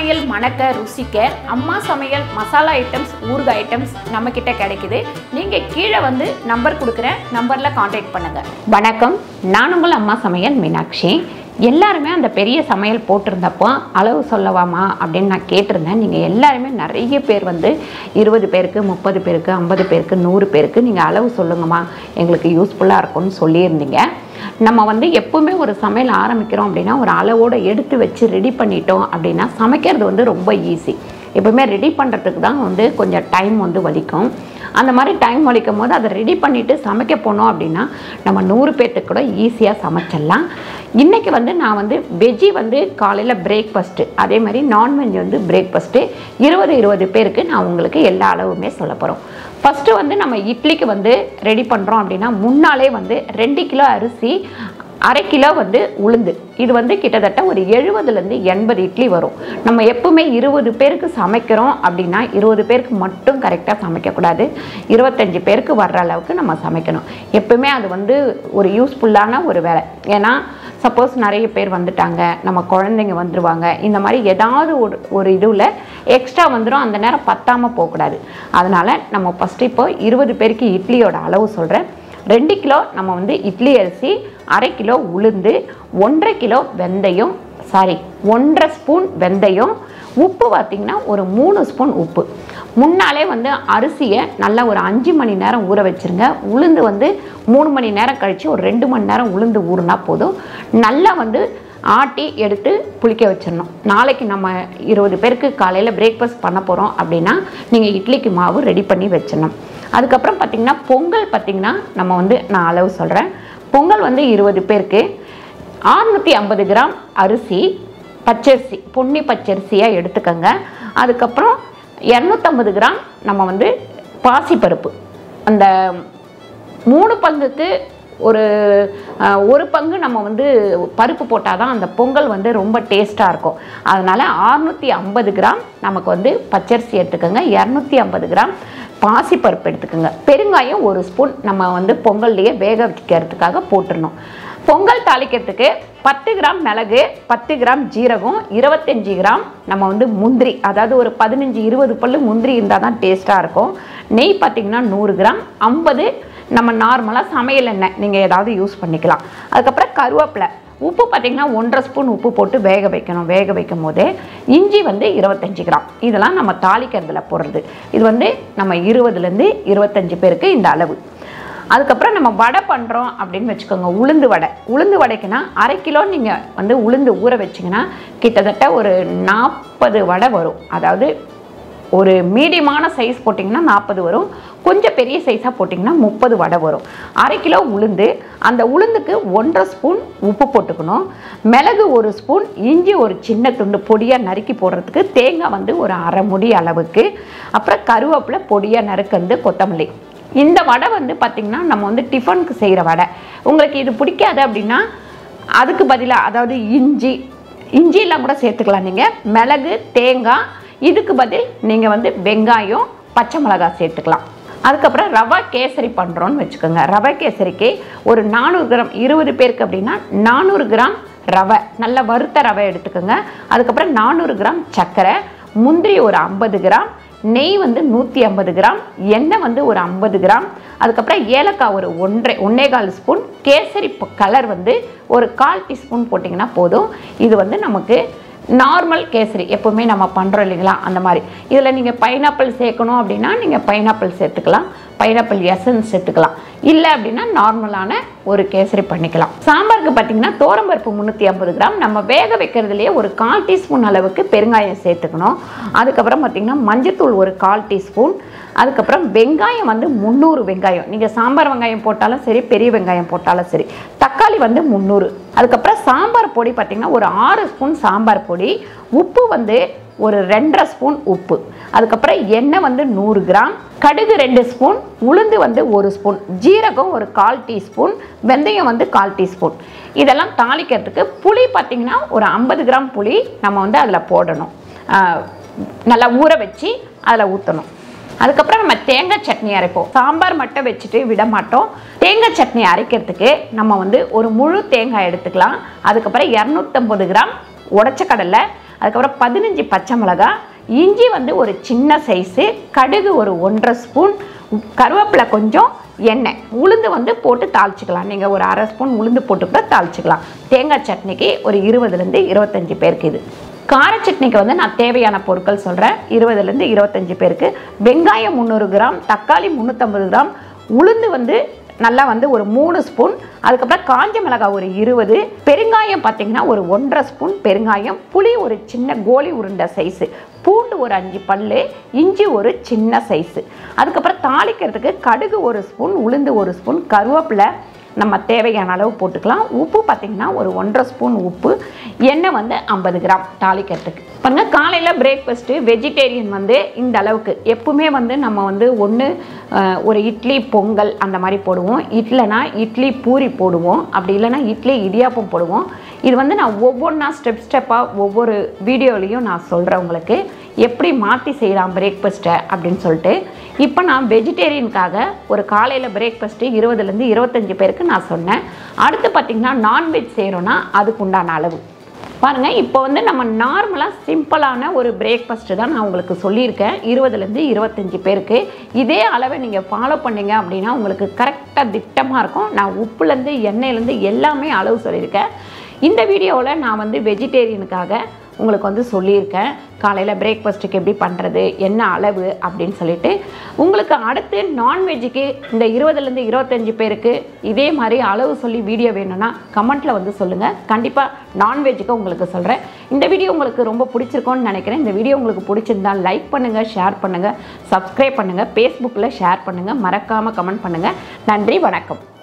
சமையல் மணக்க ருசிக்க அம்மா சமையல் மசாலா ஐட்டம்ஸ் ஊறுகாய் ஐட்டம்ஸ் நம்மக்கிட்ட கிடைக்குது நீங்கள் கீழே வந்து நம்பர் கொடுக்குறேன் நம்பரில் காண்டாக்ட் பண்ணுங்கள் வணக்கம் நான் உங்கள் அம்மா சமையல் மீனாட்சி எல்லாருமே அந்த பெரிய சமையல் போட்டிருந்தப்போ அளவு சொல்லவாமா அப்படின்னு நான் கேட்டிருந்தேன் நீங்கள் எல்லாருமே நிறைய பேர் வந்து இருபது பேருக்கு முப்பது பேருக்கு ஐம்பது பேருக்கு நூறு பேருக்கு நீங்கள் அளவு சொல்லுங்கம்மா எங்களுக்கு யூஸ்ஃபுல்லாக இருக்கும்னு சொல்லியிருந்தீங்க நம்ம வந்து எப்பவுமே ஒரு சமையல் ஆரம்பிக்கிறோம் அப்படின்னா ஒரு அளவோடு எடுத்து வச்சு ரெடி பண்ணிட்டோம் அப்படின்னா சமைக்கிறது வந்து ரொம்ப ஈஸி எப்பவுமே ரெடி பண்ணுறதுக்கு தான் வந்து கொஞ்சம் டைம் வந்து வலிக்கும் அந்த மாதிரி டைம் வலிக்கும் போது அதை ரெடி பண்ணிவிட்டு சமைக்க போனோம் அப்படின்னா நம்ம நூறு பேர்த்துக்கு கூட ஈஸியாக சமைச்சிடலாம் இன்றைக்கி வந்து நான் வந்து வெஜ்ஜி வந்து காலையில் பிரேக்ஃபாஸ்ட்டு அதே மாதிரி நான்வெஜ் வந்து பிரேக்ஃபாஸ்ட்டு இருபது இருபது பேருக்கு நான் உங்களுக்கு எல்லா அளவுமே சொல்ல போகிறோம் ஃபஸ்ட்டு வந்து நம்ம இட்லிக்கு வந்து ரெடி பண்ணுறோம் அப்படின்னா முன்னாலே வந்து ரெண்டு கிலோ அரிசி அரை கிலோ வந்து உளுந்து இது வந்து கிட்டத்தட்ட ஒரு எழுபதுலேருந்து எண்பது இட்லி வரும் நம்ம எப்பவுமே இருபது பேருக்கு சமைக்கிறோம் அப்படின்னா இருபது பேருக்கு மட்டும் கரெக்டாக சமைக்கக்கூடாது இருபத்தஞ்சி பேருக்கு வர்ற அளவுக்கு நம்ம சமைக்கணும் எப்பவுமே அது வந்து ஒரு யூஸ்ஃபுல்லான ஒரு வேலை ஏன்னா சப்போஸ் நிறைய பேர் வந்துட்டாங்க நம்ம குழந்தைங்க வந்துடுவாங்க இந்த மாதிரி ஏதாவது ஒரு ஒரு இதுவில் எக்ஸ்ட்ரா வந்துடும் அந்த நேரம் பத்தாமல் போகக்கூடாது அதனால் நம்ம ஃபஸ்ட்டு இப்போ இருபது பேருக்கு இட்லியோட அளவு சொல்கிறேன் ரெண்டு கிலோ நம்ம வந்து இட்லி அரிசி அரை கிலோ உளுந்து ஒன்றரை கிலோ வெந்தயம் சாரி ஒன்றரை ஸ்பூன் வெந்தயம் உப்பு பார்த்திங்கன்னா ஒரு மூணு ஸ்பூன் உப்பு முன்னாலே வந்து அரிசியை நல்லா ஒரு அஞ்சு மணி நேரம் ஊற வச்சுருங்க உளுந்து வந்து மூணு மணி நேரம் கழித்து ஒரு ரெண்டு மணி நேரம் உளுந்து ஊறுனா போதும் நல்லா வந்து ஆட்டி எடுத்து புளிக்க வச்சிடணும் நாளைக்கு நம்ம இருபது பேருக்கு காலையில் பிரேக்ஃபாஸ்ட் பண்ண போகிறோம் அப்படின்னா நீங்கள் இட்லிக்கு மாவு ரெடி பண்ணி வச்சிடணும் அதுக்கப்புறம் பார்த்திங்கன்னா பொங்கல் பார்த்திங்கன்னா நம்ம வந்து நான் அளவு சொல்கிறேன் பொங்கல் வந்து இருபது பேருக்கு ஆறுநூற்றி ஐம்பது கிராம் அரிசி பச்சரிசி பொன்னி பச்சரிசியாக எடுத்துக்கோங்க அதுக்கப்புறம் இரநூத்தம்பது கிராம் நம்ம வந்து பாசிப்பருப்பு அந்த மூணு பங்குக்கு ஒரு அஹ், ஒரு பங்கு நம்ம வந்து பருப்பு போட்டால் தான் அந்த பொங்கல் வந்து ரொம்ப டேஸ்ட்டாக இருக்கும் அதனால் அறுநூற்றி ஐம்பது கிராம் நமக்கு வந்து பச்சரிசி எடுத்துக்கோங்க இரநூத்தி ஐம்பது கிராம் பாசிப்பருப்பு எடுத்துக்கோங்க பெருங்காயம் ஒரு ஸ்பூன் நம்ம வந்து பொங்கல்லையே வேக வைக்கிறதுக்காக போட்டுடணும் பொங்கல் தாளிக்கிறதுக்கு பத்து கிராம் மிளகு பத்து கிராம் ஜீரகம் இருபத்தஞ்சி கிராம் நம்ம வந்து முந்திரி அதாவது ஒரு பதினஞ்சு இருபது பல்லு முந்திரி இருந்தால் தான் டேஸ்ட்டாக இருக்கும் நெய் பார்த்திங்கன்னா நூறு கிராம் ஐம்பது நம்ம நார்மலாக சமையல் எண்ணெய் நீங்கள் ஏதாவது யூஸ் பண்ணிக்கலாம் அதுக்கப்புறம் கருவேப்பிலை உப்பு பார்த்திங்கன்னா ஒன்றரை ஸ்பூன் உப்பு போட்டு வேக வைக்கணும் வேக வைக்கும் போதே இஞ்சி வந்து இருபத்தஞ்சி கிராம் இதெல்லாம் நம்ம தாளிக்கிறதுல போடுறது இது வந்து நம்ம இருபதுலேருந்து இருபத்தஞ்சி பேருக்கு இந்த அளவு அதுக்கப்புறம் நம்ம வடை பண்ணுறோம் அப்படின்னு வச்சுக்கோங்க உளுந்து வடை உளுந்து வடைக்குன்னா அரை கிலோ நீங்கள் வந்து உளுந்து ஊற வச்சிங்கன்னா கிட்டத்தட்ட ஒரு நாற்பது வடை வரும் அதாவது ஒரு மீடியமான சைஸ் போட்டிங்கன்னா நாற்பது வரும் கொஞ்சம் பெரிய சைஸாக போட்டிங்கன்னா முப்பது வடை வரும் அரை கிலோ உளுந்து அந்த உளுந்துக்கு ஒன்றரை ஸ்பூன் உப்பு போட்டுக்கணும் மிளகு ஒரு ஸ்பூன் இஞ்சி ஒரு சின்ன துண்டு பொடியாக நறுக்கி போடுறதுக்கு தேங்காய் வந்து ஒரு அரை முடி அளவுக்கு அப்புறம் கருவேப்பிலை பொடியாக நறுக்கந்து கொத்தமல்லி இந்த வடை வந்து பார்த்திங்கன்னா நம்ம வந்து டிஃபனுக்கு செய்கிற வடை உங்களுக்கு இது பிடிக்காது அப்படின்னா அதுக்கு பதிலாக அதாவது இஞ்சி இஞ்சியெல்லாம் கூட சேர்த்துக்கலாம் நீங்கள் மிளகு தேங்காய் இதுக்கு பதில் நீங்கள் வந்து வெங்காயம் பச்சை மிளகாய் சேர்த்துக்கலாம் அதுக்கப்புறம் ரவா கேசரி பண்ணுறோன்னு வச்சுக்கோங்க ரவை கேசரிக்கு ஒரு நானூறு கிராம் இருபது பேருக்கு அப்படின்னா நானூறு கிராம் ரவை நல்ல வறுத்த ரவை எடுத்துக்கோங்க அதுக்கப்புறம் நானூறு கிராம் சர்க்கரை முந்திரி ஒரு ஐம்பது கிராம் நெய் வந்து நூற்றி ஐம்பது கிராம் எண்ணெய் வந்து ஒரு ஐம்பது கிராம் அதுக்கப்புறம் ஏலக்காய் ஒரு ஒன்றரை ஒன்றே கால் ஸ்பூன் கேசரி கலர் வந்து ஒரு கால் டீஸ்பூன் போட்டிங்கன்னா போதும் இது வந்து நமக்கு நார்மல் கேசரி எப்போவுமே நம்ம பண்ணுறோம் இல்லைங்களா அந்த மாதிரி இதில் நீங்கள் பைனாப்பிள் சேர்க்கணும் அப்படின்னா நீங்கள் பைனாப்பிள் சேர்த்துக்கலாம் பைனாப்பிள் எசன்ஸ் சேர்த்துக்கலாம் இல்லை அப்படின்னா நார்மலான ஒரு கேசரி பண்ணிக்கலாம் சாம்பாருக்கு பார்த்தீங்கன்னா தோரம்பருப்பு முந்நூற்றி ஐம்பது கிராம் நம்ம வேக வைக்கிறதுலேயே ஒரு கால் டீஸ்பூன் அளவுக்கு பெருங்காயம் சேர்த்துக்கணும் அதுக்கப்புறம் பார்த்தீங்கன்னா மஞ்சத்தூள் ஒரு கால் டீஸ்பூன் அதுக்கப்புறம் வெங்காயம் வந்து முந்நூறு வெங்காயம் நீங்கள் சாம்பார் வெங்காயம் போட்டாலும் சரி பெரிய வெங்காயம் போட்டாலும் சரி தக்காளி வந்து முந்நூறு அதுக்கப்புறம் சாம்பார் பொடி பார்த்திங்கன்னா ஒரு ஆறு ஸ்பூன் சாம்பார் பொடி உப்பு வந்து ஒரு ரெண்டரை ஸ்பூன் உப்பு அதுக்கப்புறம் எண்ணெய் வந்து நூறு கிராம் கடுகு ரெண்டு ஸ்பூன் உளுந்து வந்து ஒரு ஸ்பூன் ஜீரகம் ஒரு கால் டீஸ்பூன் வெந்தயம் வந்து கால் டீஸ்பூன் இதெல்லாம் தாளிக்கிறதுக்கு புளி பார்த்திங்கன்னா ஒரு ஐம்பது கிராம் புளி நம்ம வந்து அதில் போடணும் ஆஹ் நல்லா ஊற வச்சு அதில் ஊற்றணும் அதுக்கப்புறம் நம்ம தேங்காய் சட்னி அரைப்போம் சாம்பார் மட்டும் வச்சுட்டு விட மாட்டோம் தேங்காய் சட்னி அரைக்கிறதுக்கு நம்ம வந்து ஒரு முழு தேங்காய் எடுத்துக்கலாம் அதுக்கப்புறம் இரநூத்தம்பது கிராம் உடச்ச கடலை அதுக்கப்புறம் பதினஞ்சு பச்சை மிளகா இஞ்சி வந்து ஒரு சின்ன சைஸு கடுகு ஒரு ஒன்றரை ஸ்பூன் கருவேப்பிலை கொஞ்சம் எண்ணெய் உளுந்து வந்து போட்டு தாளிச்சிக்கலாம் நீங்கள் ஒரு அரை ஸ்பூன் உளுந்து போட்டு கூட தாளிச்சிக்கலாம் தேங்காய் சட்னிக்கு ஒரு இருபதுலேருந்து இருபத்தஞ்சி பேருக்கு இது கார சட்னிக்கு வந்து நான் தேவையான பொருட்கள் சொல்கிறேன் இருபதுலேருந்து இருபத்தஞ்சி பேருக்கு வெங்காயம் முந்நூறு கிராம் தக்காளி முந்நூற்றம்பது கிராம் உளுந்து வந்து நல்லா வந்து ஒரு மூணு ஸ்பூன் அதுக்கப்புறம் காஞ்ச மிளகாய் ஒரு இருபது பெருங்காயம் பார்த்தீங்கன்னா ஒரு ஒன்றரை ஸ்பூன் பெருங்காயம் புளி ஒரு சின்ன கோலி உருண்டை சைஸு பூண்டு ஒரு அஞ்சு பல் இஞ்சி ஒரு சின்ன சைஸு அதுக்கப்புறம் தாளிக்கிறதுக்கு கடுகு ஒரு ஸ்பூன் உளுந்து ஒரு ஸ்பூன் கருவேப்பிலை நம்ம தேவையான அளவு போட்டுக்கலாம் உப்பு பார்த்திங்கன்னா ஒரு ஒன்றரை ஸ்பூன் உப்பு எண்ணெய் வந்து ஐம்பது கிராம் தாளிக்கிறதுக்கு பாருங்க காலையில் பிரேக்ஃபாஸ்ட்டு வெஜிடேரியன் வந்து இந்த அளவுக்கு எப்பவுமே வந்து நம்ம வந்து ஒன்று ஒரு இட்லி பொங்கல் அந்த மாதிரி போடுவோம் இட்லைனா இட்லி பூரி போடுவோம் அப்படி இல்லைன்னா இட்லி இடியாப்பம் போடுவோம் இது வந்து நான் ஒவ்வொன்றா ஸ்டெப் ஸ்டெப்பாக ஒவ்வொரு வீடியோலையும் நான் சொல்கிறேன் உங்களுக்கு எப்படி மாற்றி செய்யலாம் பிரேக்ஃபாஸ்ட்டை அப்படின்னு சொல்லிட்டு இப்போ நான் வெஜிடேரியனுக்காக ஒரு காலையில் பிரேக்ஃபாஸ்ட்டு இருபதுலேருந்து இருபத்தஞ்சி பேருக்கு நான் சொன்னேன் அடுத்து பார்த்திங்கன்னா நான்வெஜ் செய்கிறோன்னா அதுக்கு உண்டான அளவு பாருங்கள் இப்போ வந்து நம்ம நார்மலாக சிம்பிளான ஒரு பிரேக்ஃபாஸ்ட்டு தான் நான் உங்களுக்கு சொல்லியிருக்கேன் இருபதுலேருந்து இருபத்தஞ்சி பேருக்கு இதே அளவை நீங்கள் ஃபாலோ பண்ணீங்க அப்படின்னா உங்களுக்கு கரெக்டாக திட்டமாக இருக்கும் நான் உப்புலேருந்து எண்ணெயிலேருந்து எல்லாமே அளவு சொல்லியிருக்கேன் இந்த வீடியோவில் நான் வந்து வெஜிடேரியனுக்காக உங்களுக்கு வந்து சொல்லியிருக்கேன் காலையில் பிரேக்ஃபாஸ்ட்டுக்கு எப்படி பண்ணுறது என்ன அளவு அப்படின்னு சொல்லிட்டு உங்களுக்கு அடுத்து நான்வெஜ்ஜுக்கு இந்த இருபதுலேருந்து இருபத்தஞ்சி பேருக்கு இதே மாதிரி அளவு சொல்லி வீடியோ வேணும்னா கமெண்ட்டில் வந்து சொல்லுங்கள் கண்டிப்பாக நான்வெஜ்ஜுக்கு உங்களுக்கு சொல்கிறேன் இந்த வீடியோ உங்களுக்கு ரொம்ப பிடிச்சிருக்கோன்னு நினைக்கிறேன் இந்த வீடியோ உங்களுக்கு பிடிச்சிருந்தா லைக் பண்ணுங்கள் ஷேர் பண்ணுங்கள் சப்ஸ்கிரைப் பண்ணுங்கள் ஃபேஸ்புக்கில் ஷேர் பண்ணுங்கள் மறக்காமல் கமெண்ட் பண்ணுங்கள் நன்றி வணக்கம்